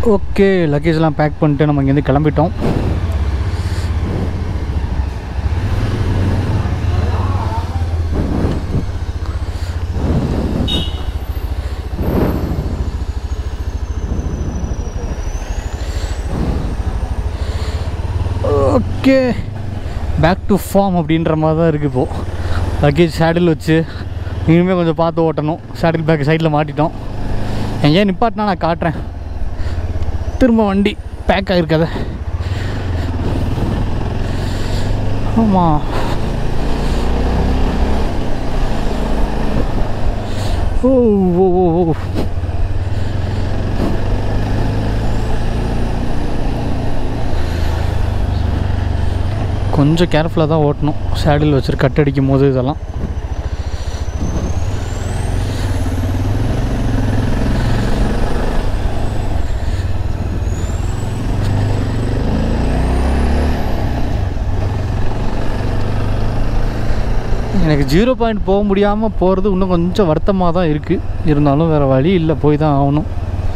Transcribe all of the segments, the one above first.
okay லக்கேஜ்லாம் back பண்ணிட்டு நம்ம இங்கேருந்து கிளம்பிட்டோம் ஓகே பேக் டு ஃபார்ம் அப்படின்ற மாதிரி தான் இருக்குது இப்போது லக்கேஜ் சேடில் வச்சு இனிமேல் கொஞ்சம் பார்த்து ஓட்டணும் சேடில் பேக் சைடில் மாட்டிட்டோம் எங்கேயா நிப்பாட்டினா நான் காட்டுறேன் திரும்ப வண்டி பேக் ஆகிருக்காத ஆமாம் ஓ ஓ ஓ ஓ கொஞ்சம் கேர்ஃபுல்லாக தான் ஓட்டணும் சேடில் வச்சுட்டு கட் அடிக்கும் போது இதெல்லாம் எனக்கு ஜீரோ பாயிண்ட் போக முடியாமல் போகிறது இன்னும் கொஞ்சம் வருத்தமாக தான் இருக்குது இருந்தாலும் வேறு வழி இல்லை போய் தான் ஆகணும்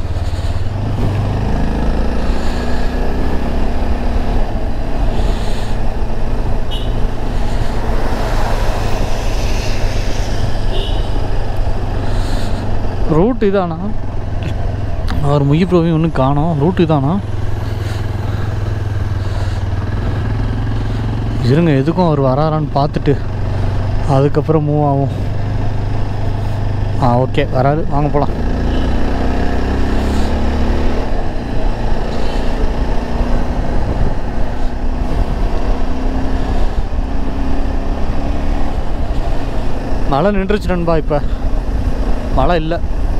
ரூட் இதானா அவர் முயி ப்ரோவையும் ஒன்றும் காணோம் ரூட் இதானா இருங்க எதுக்கும் அவர் வராரான்னு பார்த்துட்டு அதுக்கப்புறம் மூவ் ஆகும் ஆ ஓகே வராரு வாங்க போகலாம் மழை நின்றுச்சு நண்பா இப்போ மழை இல்லை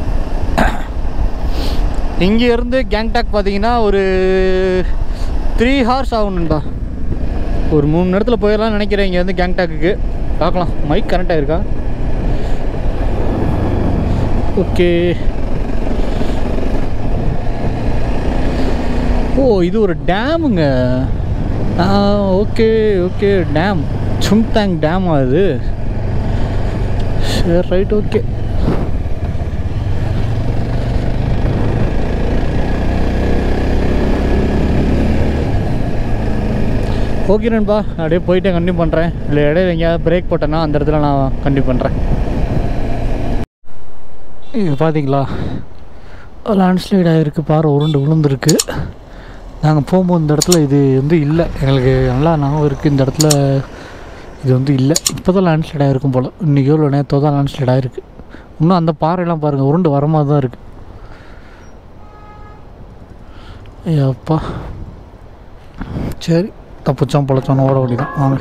இங்கேருந்து கேங்டாக் பார்த்தீங்கன்னா ஒரு த்ரீ ஹார்ஸ் ஆகும் நண்பா ஒரு மூணு நேரத்தில் போயிடலாம்னு நினைக்கிறேன் இங்கேருந்து கேங்டாக்குக்கு பார்க்கலாம் மைக் கனெக்ட் ஆயிருக்கா ஓகே ஓ இது ஒரு டேமுங்க ஆ okay okay dam Chungthang dam அது சரி ரைட் ஓகே ஓகே நண்பா அப்படியே போயிட்டு கண்டினியூ பண்ணுறேன் இல்லை இடையில எங்கேயாவது பிரேக் போட்டேன்னா அந்த இடத்துல நான் கண்டினியூ பண்ணுறேன் இது பார்த்தீங்களா லேண்ட்ஸ்லைட் ஆகிருக்கு பாறை உருண்டு விழுந்துருக்கு நாங்கள் போகும்போது இந்த இடத்துல இது வந்து இல்லை எங்களுக்கு நல்லா ஞாபகம் இருக்குது இந்த இடத்துல இது வந்து இல்லை இப்போ தான் லேண்ட்ஸ்லைட் ஆகிருக்கும் போல் இன்றைக்கி எவ்வளோ நேரத்தோ தான் லேண்ட்ஸ்லைட் ஆகிருக்கு இன்னும் அந்த பாறையெல்லாம் பாருங்கள் உருண்டு வர மாதிரி தான் இருக்குது ஐயப்பா சரி தப்பிச்சோம் பொழைச்சோன்னு ஓட வேண்டியதான் வாங்க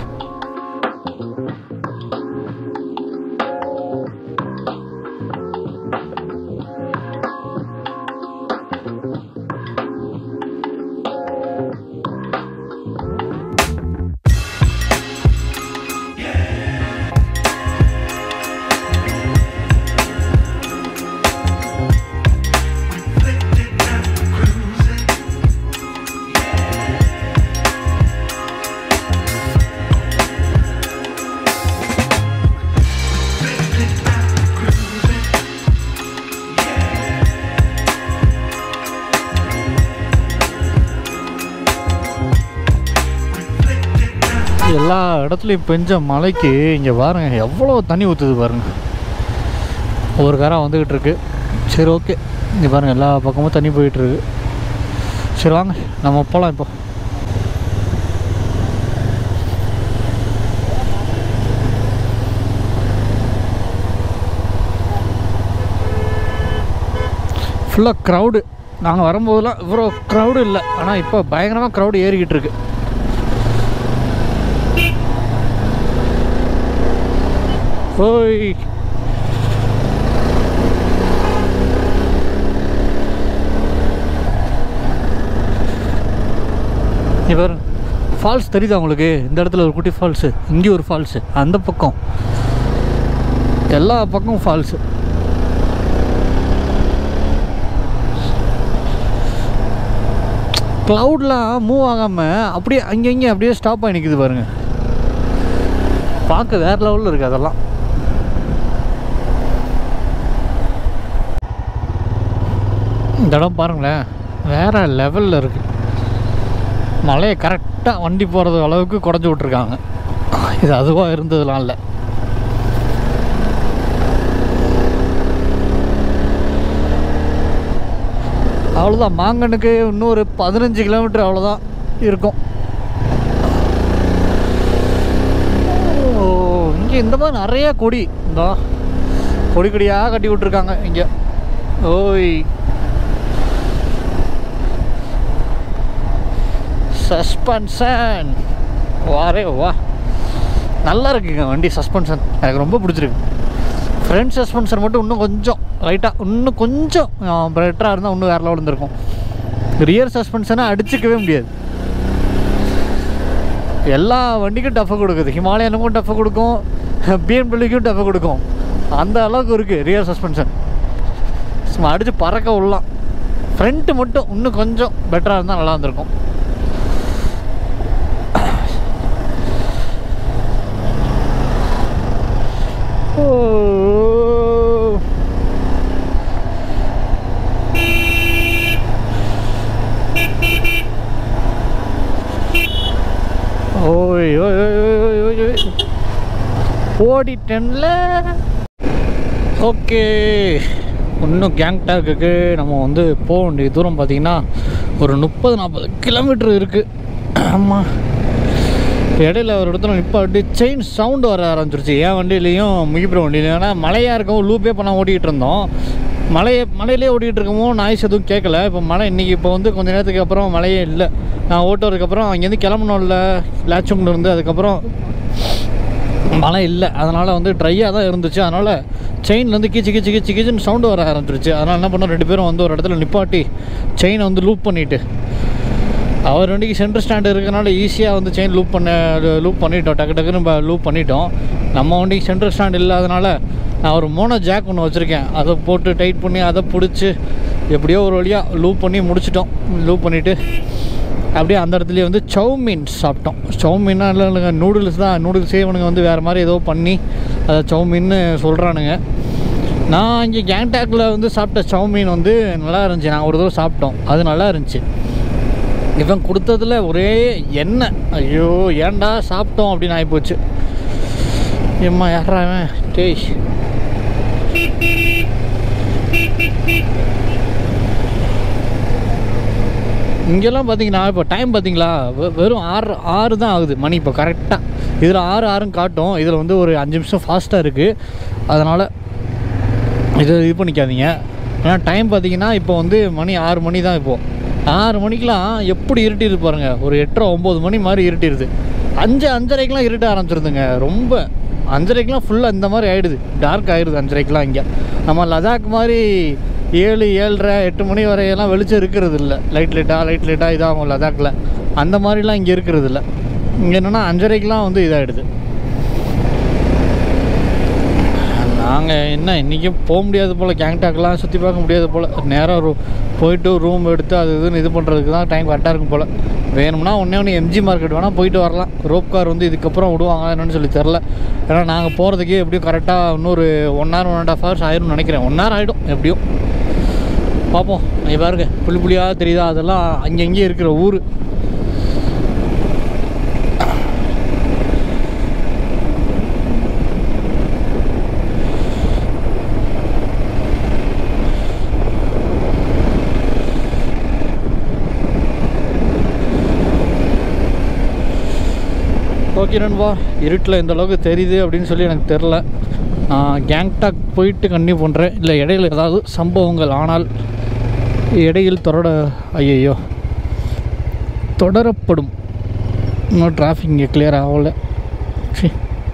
எல்லா இடத்துலையும் பெஞ்ச மழைக்கு இங்கே பாருங்க எவ்வளோ தண்ணி ஊற்றுது பாருங்க ஒவ்வொரு காரம் வந்துக்கிட்டு இருக்கு சரி ஓகே இங்கே பாருங்க எல்லா பக்கமும் தண்ணி போயிட்டு இருக்கு சரி வாங்க நம்ம போகலாம் இப்போ ஃபுல்லாக க்ரௌடு நாங்கள் வரும்போதெல்லாம் இவ்வளோ க்ரௌடு இல்லை ஆனால் இப்போ பயங்கரமாக க்ரௌடு ஏறிக்கிட்டு இருக்கு ஓய் இவர் ஃபால்ஸ் தெரியுதா உங்களுக்கு இந்த இடத்துல ஒரு குட்டி ஃபால்ஸு இங்கே ஒரு ஃபால்ஸு அந்த பக்கம் எல்லா பக்கமும் ஃபால்ஸு க்ளவுட்லாம் மூவ் ஆகாமல் அப்படியே அங்கே இங்கே அப்படியே ஸ்டாப் ஆகி நிற்குது பாருங்க பார்க்க வேறு லெவலில் இருக்குது அதெல்லாம் இந்த இடம் பாருங்களேன் வேறு லெவலில் இருக்குது மலையை கரெக்டாக வண்டி போகிறது அளவுக்கு குறைஞ்சி விட்ருக்காங்க இது அதுவாக இருந்ததுலாம் இல்லை அவ்வளோதான் மாங்கனுக்கு இன்னும் ஒரு பதினஞ்சு கிலோமீட்டர் அவ்வளோதான் இருக்கும் ஓ இங்கே இந்த மாதிரி நிறைய கொடி இந்த கொடி கொடியாக கட்டி விட்ருக்காங்க இங்கே ஓய் சஸ்பென்ஷன் வாரே வா நல்லா இருக்குங்க வண்டி சஸ்பென்ஷன் எனக்கு ரொம்ப பிடிச்சிருக்கு ஃப்ரண்ட் சஸ்பென்ஷன் மட்டும் இன்னும் கொஞ்சம் லைட்டாக இன்னும் கொஞ்சம் பெட்டராக இருந்தால் இன்னும் வேறு லெவலில் இருந்திருக்கும் ரியர் சஸ்பென்ஷனை அடிச்சுக்கவே முடியாது எல்லா வண்டிக்கும் டஃப் கொடுக்குது ஹிமாலயனுக்கும் டஃப் கொடுக்கும் பிஎம்டபிள்யூக்கும் டஃப் கொடுக்கும் அந்த அளவுக்கு இருக்குது ரியர் சஸ்பென்ஷன் சும்மா அடித்து பறக்க விடலாம் ஃப்ரண்ட்டு மட்டும் இன்னும் கொஞ்சம் பெட்டராக இருந்தால் நல்லா இருந்திருக்கும் ஓ ஓய் ஓய் ஓய் ஓய் ஓய் ஓய் ஓடிட்டேன்ல ஓகே இன்னும் கேங்டாக்கு நம்ம வந்து போக வேண்டிய தூரம் பார்த்தீங்கன்னா ஒரு முப்பது நாற்பது கிலோமீட்டர் இருக்குது ஆமாம் இடையில ஒரு இடத்துல நிப்பாட்டி செயின் சவுண்டு வர ஆரம்பிச்சிருச்சு என் வண்டியிலையும் முகிப்புற வண்டியிலையும் ஏன்னா மழையாக இருக்கவும் லூப்பே பண்ண ஓட்டிகிட்டு இருந்தோம் மலையை மலையிலே ஓட்டிகிட்டு இருக்கவும் நாய்ஸ் எதுவும் கேட்கல இப்போ மழை இன்றைக்கி இப்போ வந்து கொஞ்ச நேரத்துக்கு அப்புறம் மழையே இல்லை நான் ஓட்டுறதுக்கப்புறம் அங்கேருந்து கிளம்பணும்ல லேச்சுங்கில் இருந்து அதுக்கப்புறம் மழை இல்லை அதனால் வந்து ட்ரையாக தான் இருந்துச்சு அதனால் செயின்லேருந்து கீச்சு கீச்சு கீச்சு கீச்சுன்னு சவுண்டு வர ஆரம்பிச்சிருச்சு அதனால் என்ன பண்ணோம் ரெண்டு பேரும் வந்து ஒரு இடத்துல நிப்பாட்டி செயினை வந்து லூப் பண்ணிவிட்டு அவர் வண்டிக்கு சென்டர் ஸ்டாண்டு இருக்கனால ஈஸியாக வந்து செயின் லூப் பண்ண லூப் பண்ணிட்டோம் டக்கு டக்குன்னு நம்ம லூப் பண்ணிட்டோம் நம்ம வண்டிக்கு சென்டர் ஸ்டாண்ட் இல்லாதனால நான் ஒரு மோனோ ஜாக் ஒன்று வச்சுருக்கேன் அதை போட்டு டைட் பண்ணி அதை பிடிச்சி எப்படியோ ஒரு வழியாக லூப் பண்ணி முடிச்சிட்டோம் லூப் பண்ணிவிட்டு அப்படியே அந்த இடத்துலயே வந்து சௌமீன் சாப்பிட்டோம் சௌமீனா இல்லை இல்லைங்க நூடுல்ஸ் தான் நூடுல்ஸே இவனுங்க வந்து வேறு மாதிரி ஏதோ பண்ணி அதை சௌமீன்னு சொல்கிறானுங்க நான் இங்கே கேங்டாக்கில் வந்து சாப்பிட்ட சௌமீன் வந்து நல்லா இருந்துச்சு நாங்கள் ஒரு தடவை சாப்பிட்டோம் அது நல்லா இருந்துச்சு இவன் கொடுத்ததுல ஒரே எண்ணெய் ஐயோ ஏன்டா சாப்பிட்டோம் அப்படின்னு ஆகிப்போச்சு ஏம்மா யாரா அவன் டேய் இங்கெல்லாம் பார்த்தீங்கன்னா இப்போ டைம் பார்த்தீங்களா வெ- வெறும் ஆறு ஆறு தான் ஆகுது மணி இப்போ கரெக்டாக இதில் ஆறு ஆறுன்னு காட்டும் இதில் வந்து ஒரு அஞ்சு நிமிஷம் ஃபாஸ்ட்டாக இருக்குது அதனால் இது இது பண்ணிக்காதீங்க ஏன்னா டைம் பார்த்தீங்கன்னா இப்போ வந்து மணி ஆறு மணி தான் இப்போது ஆறு மணிக்கெலாம் எப்படி இருட்டிடுது பாருங்கள் ஒரு எட்டரை ஒம்பது மணி மாதிரி இருட்டிடுது அஞ்சு அஞ்சரைக்கெலாம் இருட்ட ஆரம்பிச்சிருதுங்க ரொம்ப அஞ்சரைக்கெலாம் ஃபுல்லாக இந்த மாதிரி ஆகிடுது டார்க் ஆகிடுது அஞ்சரைக்கெலாம் இங்கே நம்ம லடாக் மாதிரி ஏழு ஏழரை எட்டு மணி வரையெல்லாம் வெளிச்சம் இருக்கிறது இல்லை லைட் லைட்டாக லைட் லைட்டாக இதாகும் லடாக்கில் அந்த மாதிரிலாம் இங்கே இருக்கிறது இல்லை இங்கே என்னென்னா அஞ்சரைக்கெலாம் வந்து இதாகிடுது நாங்கள் என்ன இன்றைக்கும் போக முடியாது போல் கேங்டாக்லாம் சுற்றி பார்க்க முடியாது போல் நேராக ரூ போயிட்டு ரூம் எடுத்து அது இதுன்னு இது பண்ணுறதுக்கு தான் டைம் கரெக்டாக இருக்கும் போல் வேணும்னா ஒன்றே ஒன்று எம்ஜி மார்க்கெட் வேணால் போயிட்டு வரலாம் ரோப் கார் வந்து இதுக்கப்புறம் விடுவாங்க என்னன்னு சொல்லி தெரில ஏன்னா நாங்கள் போகிறதுக்கே எப்படியும் கரெக்டாக இன்னொரு one hour one and half hours ஆயிரும்னு நினைக்கிறேன் ஒன் ஹவர் ஆகிடும் எப்படியும் பார்ப்போம் நீ பாருங்க புள்ளி புள்ளியாக தெரியுதா அதெல்லாம் அங்கங்கே இருக்கிற ஊர் ஓகே நண்பா இருட்டில் இந்த அளவுக்கு தெரியுது அப்படின்னு சொல்லி எனக்கு தெரில நான் கேங்டாக் போயிட்டு கன்டினியூ பண்ணுறேன் இல்லை இடையில ஏதாவது சம்பவங்கள் ஆனால் இடையில் தொடர ஐயையோ தொடரப்படும் இன்னும் டிராஃபிக் இங்கே கிளியர் ஆகலை சி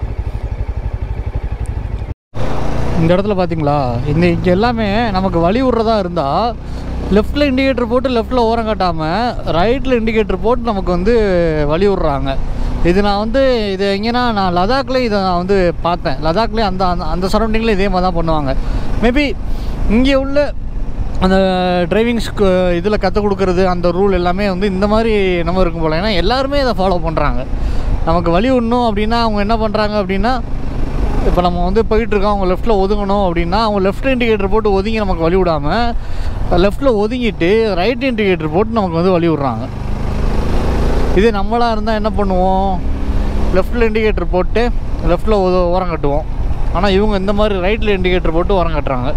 இந்த இடத்துல பார்த்தீங்களா இந்த இங்கே எல்லாமே நமக்கு வழி விட்றதா இருந்தால் லெஃப்ட்டில் இண்டிகேட்டர் போட்டு லெஃப்ட்டில் ஓரம் காட்டாமல் ரைட்டில் இண்டிகேட்டர் போட்டு நமக்கு வந்து வழி விட்றாங்க இது நான் வந்து இது எங்கேனா நான் லடாக்லேயும் இதை நான் வந்து பார்த்தேன் லடாக்லேயும் அந்த அந்த அந்த சரௌண்டிங்கில் இதே மாதிரி தான் பண்ணுவாங்க மேபி இங்கே உள்ள அந்த டிரைவிங் இதில் கற்றுக் கொடுக்குறது அந்த ரூல் எல்லாமே வந்து இந்த மாதிரி நம்ம இருக்கும் போல் ஏன்னா எல்லாருமே இதை ஃபாலோ பண்ணுறாங்க நமக்கு வழி விடணும் அப்படின்னா அவங்க என்ன பண்ணுறாங்க அப்படின்னா இப்போ நம்ம வந்து போயிட்டுருக்கோம் அவங்க லெஃப்ட்டில் ஒதுங்கணும் அப்படின்னா அவங்க லெஃப்ட் இண்டிகேட்டர் போட்டு ஒதுங்கி நமக்கு வழி விடாமல் லெஃப்ட்டில் ஒதுங்கிட்டு ரைட் இண்டிகேட்டர் போட்டு நமக்கு வந்து வழி விட்றாங்க இதே நம்மளாக இருந்தால் என்ன பண்ணுவோம் லெஃப்ட்டில் இண்டிகேட்டர் போட்டு லெஃப்ட்டில் ஓரம் கட்டுவோம் ஆனால் இவங்க இந்த மாதிரி ரைட்டில் இண்டிகேட்டர் போட்டு ஓரம் கட்டுறாங்க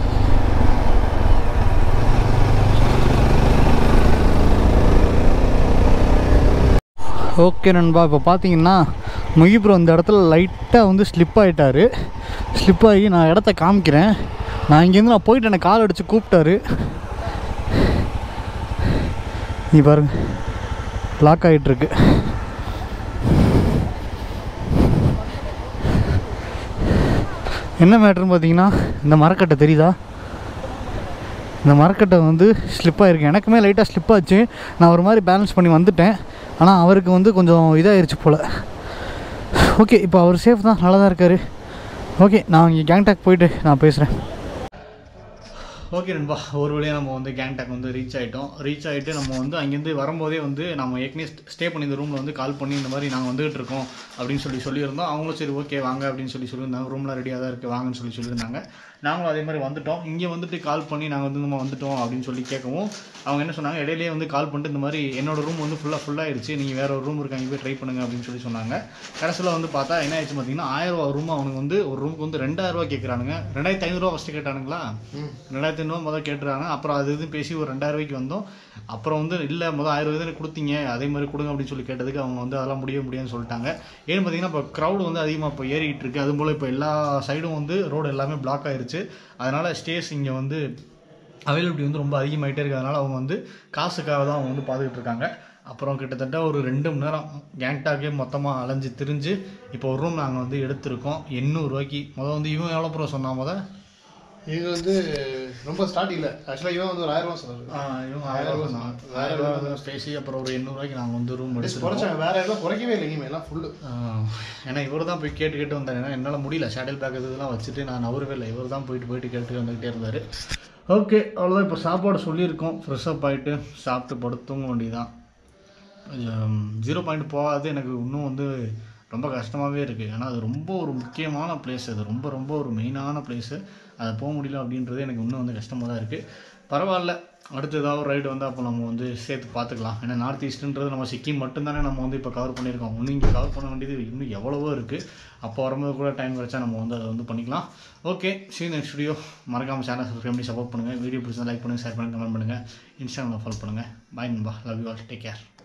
ஓகே நண்பா இப்போ பார்த்தீங்கன்னா முகிபுரம் இந்த இடத்துல லைட்டாக வந்து ஸ்லிப் ஆகிட்டாரு ஸ்லிப் ஆகி நான் இடத்த காமிக்கிறேன் நான் இங்கேருந்து நான் போயிட்டு எனக்கு கால் அடித்து கூப்பிட்டாரு நீ பாருங்க லாக் ஆகிட்டுருக்கு என்ன மேட்ருன்னு பார்த்தீங்கன்னா இந்த மரக்கட்டை தெரியுதா இந்த மரக்கட்டை வந்து ஸ்லிப் ஆகிருக்கு எனக்குமே லைட்டாக ஸ்லிப் ஆச்சு நான் ஒரு மாதிரி பேலன்ஸ் பண்ணி வந்துட்டேன் ஆனால் அவருக்கு வந்து கொஞ்சம் இதாகிருச்சு போல் ஓகே இப்போ அவர் சேஃப் தான் நல்லா தான் இருக்கார் ஓகே நான் இங்கே கேங்டாக் போயிட்டு நான் பேசுகிறேன் ஓகே நண்பா ஒரு வழியாக நம்ம வந்து கேங்டாக் வந்து ரீச் ஆகிட்டோம் ரீச் ஆகிட்டு நம்ம வந்து அங்கேருந்து வரும்போதே வந்து நம்ம ஏற்கனவே ஸ்டே பண்ணி இந்த ரூமில் வந்து கால் பண்ணி இந்த மாதிரி நாங்கள் வந்துகிட்டு இருக்கோம் அப்படின்னு சொல்லி சொல்லியிருந்தோம் அவங்களும் சரி ஓகே வாங்க அப்படின்னு சொல்லி சொல்லியிருந்தாங்க ரூம்லாம் ரெடியாக தான் இருக்குது வாங்கன்னு சொல்லி சொல்லியிருந்தாங்க நாங்களும் அதே மாதிரி வந்துட்டோம் இங்கே வந்துட்டு கால் பண்ணி நாங்கள் வந்து நம்ம வந்துட்டோம் அப்படின்னு சொல்லி கேட்கவும் அவங்க என்ன சொன்னாங்க இடையிலேயே வந்து கால் பண்ணிட்டு இந்த மாதிரி என்னோட ரூம் வந்து ஃபுல்லாக ஃபுல்லாகிடுச்சு நீங்கள் வேற ஒரு ரூம் இருக்கு அங்கே போய் ட்ரை பண்ணுங்க அப்படின்னு சொல்லி சொன்னாங்க கடைசியில் வந்து பார்த்தா என்ன ஆயிடுச்சு பார்த்தீங்கன்னா ஆயிரம் ரூபா ரூம் அவனுக்கு வந்து ஒரு ரூமுக்கு வந்து ரெண்டாயிரம் ரூபா கேட்குறானுங்க ரெண்டாயிரத்தி ஐநூறுரூவா ஃபஸ்ட்டு கேட்டானுங்களா ரெண்டாயிரத்தி ஐநூறுவா முதல் கேட்டுறாங்க அப்புறம் அது இது பேசி ஒரு ரெண்டாயிரம் ரூபாய்க்கு வந்தோம் அப்புறம் வந்து இல்லை முதல் ஆயிரம் ரூபாய் தானே கொடுத்தீங்க அதே மாதிரி கொடுங்க அப்படின்னு சொல்லி கேட்டதுக்கு அவங்க வந்து அதெல்லாம் முடிய முடியாதுன்னு சொல்லிட்டாங்க ஏன்னு பார்த்தீங்கன்னா இப்போ க்ரௌடு வந்து அதிகமாக இப்போ ஏறிக்கிட்டு இருக்கு அது போல் இப்போ எல்லா சைடும் வந்து ரோடு எல்லாமே பிளாக் ஆயிருச்சு அதனால் ஸ்டேஸ் இங்கே வந்து அவைலபிலிட்டி வந்து ரொம்ப அதிகமாகிட்டே இருக்கிறதுனால அவங்க வந்து காசுக்காக தான் அவங்க வந்து பார்த்துக்கிட்டு இருக்காங்க அப்புறம் கிட்டத்தட்ட ஒரு ரெண்டு மணி நேரம் கேங்டாக்கே மொத்தமாக அலைஞ்சு திரிஞ்சு இப்போ ஒரு ரூம் நாங்கள் வந்து எடுத்திருக்கோம் எண்ணூறுரூவாய்க்கு முதல் வந்து இவன் எவ்வளோ ப்ரோ சொன்னா முத இது வந்து ரொம்ப ஸ்டார்ட் இல்ல ஆக்சுவலா இவன் வந்து ஒரு ஆயிரம் ரூபாய் சொன்னாரு ஆ, இவங்க ஆயிரம் ரூபா சொன்னாங்க ஆயிரம் ரூபா வந்து பேசி அப்புறம் ஒரு எண்ணூறுவாய்க்கு நாங்கள் வந்து ரூம் எடுத்துருக்கோம் குறைச்சாங்க வேற எல்லாம் குறைக்கவே இல்லை இனிமே எல்லாம் ஃபுல்லு ஆஹ் ஏன்னா இவர் தான் போய் கேட்டு கேட்டு வந்தார் ஏன்னா என்னால் முடியல ஷேடல் பேக் இதெல்லாம் வச்சுட்டு நான் நவரவே இல்லை இவர் தான் போயிட்டு போயிட்டு கேட்டு வந்துக்கிட்டே இருந்தார் ஓகே அவ்வளோதான் இப்போ சாப்பாடு சொல்லியிருக்கோம் ஃப்ரெஷ் அப் ஆகிட்டு சாப்பிட்டு படுத்து தூங்க வேண்டியதான் ஜீரோ பாயிண்ட் போகாது எனக்கு இன்னும் வந்து ரொம்ப கஷ்டமாகவே இருக்குது ஏன்னா அது ரொம்ப ஒரு முக்கியமான பிளேஸ் அது ரொம்ப ரொம்ப ஒரு மெயினான பிளேஸு அதை போக முடியல அப்படின்றது எனக்கு இன்னும் வந்து கஷ்டமாக தான் இருக்குது பரவாயில்ல அடுத்து ஏதாவது ஒரு ரைடு வந்து அப்போ நம்ம வந்து சேர்த்து பார்த்துக்கலாம் ஏன்னா நார்த் ஈஸ்ட்ன்றது நம்ம சிக்கிம் மட்டும்தானே நம்ம வந்து இப்போ கவர் பண்ணியிருக்கோம் இன்னும் இங்கே கவர் பண்ண வேண்டியது இன்னும் எவ்வளவோ இருக்குது அப்போ வரும்போது கூட டைம் கிடைச்சா நம்ம வந்து அதை வந்து பண்ணிக்கலாம் ஓகே சீ நெக்ஸ்ட் வீடியோ மறக்காமல் சேனல் சப்ஸ்கிரைப் பண்ணி சப்போர்ட் பண்ணுங்கள் வீடியோ பிடிச்சா லைக் பண்ணுங்கள் ஷேர் பண்ணுங்கள் கமெண்ட் பண்ணுங்கள் இன்ஸ்டாகிராமில் ஃபாலோ பண்ணுங்கள் பாய் நண்பா love you all take care